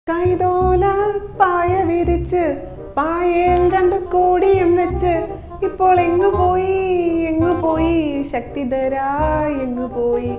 കൈതോല പായ വിരിച്ച് പായയിൽ രണ്ട് കോടിയും വെച്ച് ഇപ്പോൾ എങ്ങു പോയി എങ്ങു പോയി ശക്തിധരാ എങ്ങു പോയി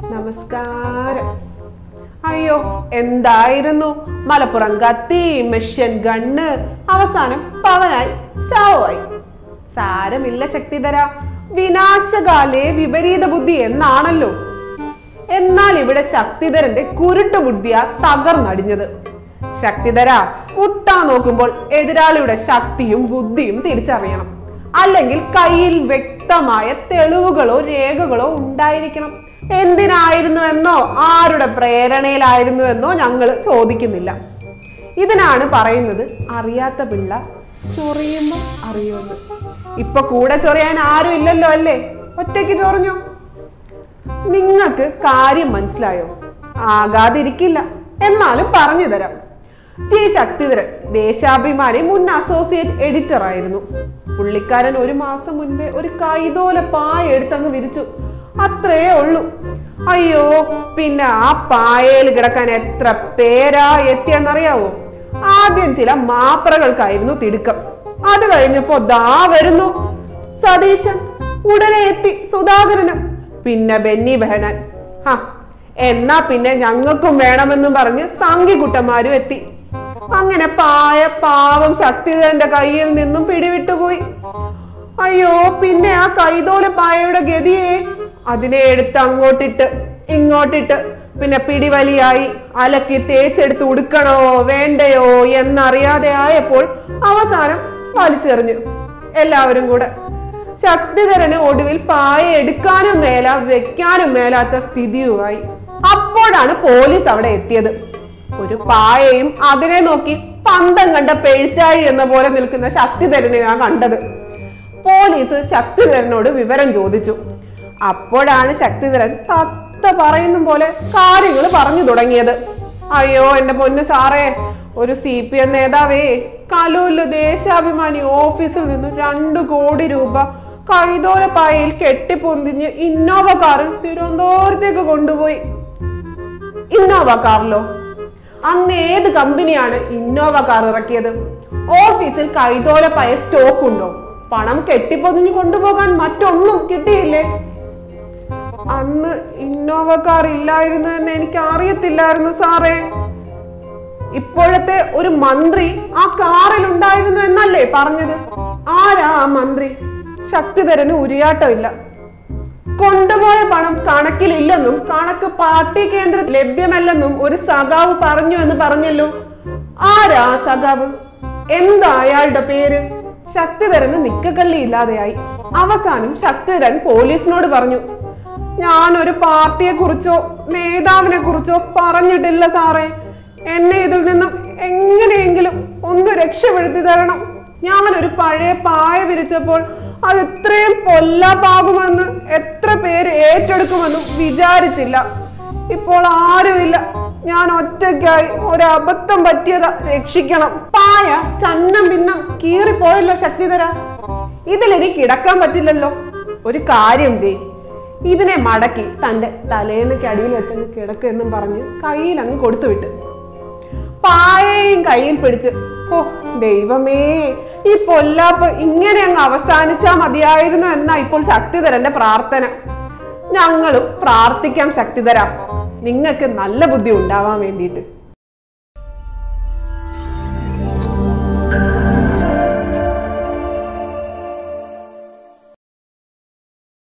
നമസ്കാരം അയ്യോ എന്തായിരുന്നു മലപ്പുറം കത്തി മെഷ്യൻ ഗണ്ണ് അവസാനം പവനായി ശവമായി സാരമില്ല ശക്തിധര വിനാശകാലേ വിപരീത ബുദ്ധി എന്നാണല്ലോ എന്നാൽ ഇവിടെ ശക്തിധരന്റെ കുരുട്ട് ബുദ്ധിയാ തകർന്നടിഞ്ഞത് ശക്തിധര മുട്ടാൻ നോക്കുമ്പോൾ എതിരാളിയുടെ ശക്തിയും ബുദ്ധിയും തിരിച്ചറിയണം അല്ലെങ്കിൽ കയ്യിൽ വ്യക്തമായ തെളിവുകളോ രേഖകളോ ഉണ്ടായിരിക്കണം എന്തിനായിരുന്നു എന്നോ ആരുടെ പ്രേരണയിലായിരുന്നു എന്നോ ഞങ്ങൾ ചോദിക്കുന്നില്ല ഇതിനാണ് പറയുന്നത് അറിയാത്ത പിള്ള ചൊറിയുമ്പോൾ അറിയുമെന്ന് ഇപ്പൊ കൂടെ ചൊറിയാൻ ആരും ഇല്ലല്ലോ അല്ലേ ഒറ്റയ്ക്ക് ചൊറിഞ്ഞോ നിങ്ങൾക്ക് കാര്യം മനസ്സിലായോ ആകാതിരിക്കില്ല എന്നാലും പറഞ്ഞു തരാം ജി ശക്തിധരൻ ദേശാഭിമാനി മുൻ അസോസിയേറ്റ് എഡിറ്റർ ആയിരുന്നു പുള്ളിക്കാരൻ ഒരു മാസം മുൻപേ ഒരു കൈതോല പായ എടുത്തങ്ങ് വിരിച്ചു അത്രേ ഉള്ളൂ അയ്യോ പിന്നെ ആ പായയിൽ കിടക്കാൻ എത്ര പേരാ എത്തിയെന്നറിയാവോ ആദ്യം ചില മാപ്രകൾക്കായിരുന്നു തിടുക്കം അത് കഴിഞ്ഞപ്പോ ദാ വരുന്നു സതീശൻ ഉടനെ എത്തി സുധാകരനും പിന്നെ ബെന്നി ബെഹനാൻ ഹാ എന്നാ പിന്നെ ഞങ്ങൾക്കും വേണമെന്നും പറഞ്ഞ് സംഘിക്കുട്ടന്മാരും എത്തി അങ്ങനെ പായ പാവം ശക്തിധരന്റെ കയ്യിൽ നിന്നും പിടിവിട്ടുപോയി അയ്യോ പിന്നെ ആ കൈതോല പായയുടെ ഗതിയെ അതിനെ എടുത്ത് അങ്ങോട്ടിട്ട് ഇങ്ങോട്ടിട്ട് പിന്നെ പിടിവലിയായി അലക്കി തേച്ചെടുത്ത് ഉടുക്കണോ വേണ്ടയോ എന്നറിയാതെ ആയപ്പോൾ അവസാനം വലിച്ചെറിഞ്ഞു എല്ലാവരും കൂടെ ശക്തിധരന് ഒടുവിൽ പായ എടുക്കാനും മേല വെക്കാനും മേലാത്ത സ്ഥിതിയുമായി അപ്പോഴാണ് പോലീസ് അവിടെ എത്തിയത് ഒരു പായയും അതിനെ നോക്കി പന്തം കണ്ട പെഴിച്ചാഴി എന്ന പോലെ നിൽക്കുന്ന ശക്തിധരനെയാണ് കണ്ടത് പോലീസ് ശക്തിധരനോട് വിവരം ചോദിച്ചു അപ്പോഴാണ് ശക്തിധരൻ തത്ത പറയുന്ന പോലെ കാര്യങ്ങൾ പറഞ്ഞു തുടങ്ങിയത് അയ്യോ എന്റെ പൊന്ന് സാറേ ഒരു സി പി എം നേതാവേ കലൂരിലെ ദേശാഭിമാനി ഓഫീസിൽ നിന്ന് രണ്ടു കോടി രൂപ കൈതോലപ്പായയിൽ കെട്ടിപ്പൊന്തിഞ്ഞ് ഇന്നോവ കാറിൽ തിരുവനന്തപുരത്തേക്ക് കൊണ്ടുപോയി ഇന്നോവ കാറിലോ അന്ന് ഏത് കമ്പനിയാണ് ഇന്നോവ കാർ ഇറക്കിയത് ഓഫീസിൽ കൈതോലപ്പായ സ്റ്റോക്ക് ഉണ്ടോ പണം കെട്ടിപ്പൊതിഞ്ഞു കൊണ്ടുപോകാൻ മറ്റൊന്നും കിട്ടിയില്ലേ അന്ന് ഇന്നോവ കാർ ഇല്ലായിരുന്നു എന്ന് എനിക്ക് അറിയത്തില്ലായിരുന്നു സാറേ ഇപ്പോഴത്തെ ഒരു മന്ത്രി ആ കാറിൽ ഉണ്ടായിരുന്നു എന്നല്ലേ പറഞ്ഞത് ആരാ ആ മന്ത്രി ശക്തിധരന് ഉരിയാട്ടമില്ല കൊണ്ടുപോയ പണം കണക്കിലില്ലെന്നും കണക്ക് പാർട്ടി കേന്ദ്രത്തിൽ ലഭ്യമല്ലെന്നും ഒരു സഖാവ് പറഞ്ഞു എന്ന് പറഞ്ഞല്ലോ ആരാ ആ സഖാവ് എന്താ അയാളുടെ പേര് ശക്തിധരന് നിക്കക്കള്ളി ഇല്ലാതെയായി അവസാനം ശക്തിധരൻ പോലീസിനോട് പറഞ്ഞു ഞാൻ ഒരു പാർട്ടിയെ കുറിച്ചോ നേതാവിനെ കുറിച്ചോ പറഞ്ഞിട്ടില്ല സാറേ എന്നെ ഇതിൽ നിന്നും എങ്ങനെയെങ്കിലും ഒന്ന് രക്ഷപ്പെടുത്തി തരണം ഞാൻ ഒരു പഴയ പായ വിരിച്ചപ്പോൾ അത് ഇത്രയും പൊല്ലാപ്പാകുമെന്ന് എത്ര പേര് ഏറ്റെടുക്കുമെന്നും വിചാരിച്ചില്ല ഇപ്പോൾ ആരുമില്ല ഞാൻ ഒറ്റയ്ക്കായി ഒരു അബദ്ധം പറ്റിയതാ രക്ഷിക്കണം പായ ചന്നം ഭിന്നം കീറിപ്പോയല്ലോ ശക്തിധര ഇതിലെനിക്ക് കിടക്കാൻ പറ്റില്ലല്ലോ ഒരു കാര്യം ചെയ് ഇതിനെ മടക്കി തന്റെ തലേന്നൊക്കെ അടിയിൽ വെച്ചങ്ങ് കിടക്കെന്നും പറഞ്ഞ് കയ്യിൽ അങ്ങ് കൊടുത്തു വിട്ട് പായയും കയ്യിൽ പിടിച്ച് ഓ ദൈവമേ ഈ പൊല്ലാപ്പ് ഇങ്ങനെ അങ്ങ് അവസാനിച്ചാ മതിയായിരുന്നു എന്നാ ഇപ്പോൾ ശക്തിധരന്റെ പ്രാർത്ഥന ഞങ്ങളും പ്രാർത്ഥിക്കാം ശക്തിധരാം നിങ്ങൾക്ക് നല്ല ബുദ്ധി ഉണ്ടാവാൻ വേണ്ടിയിട്ട്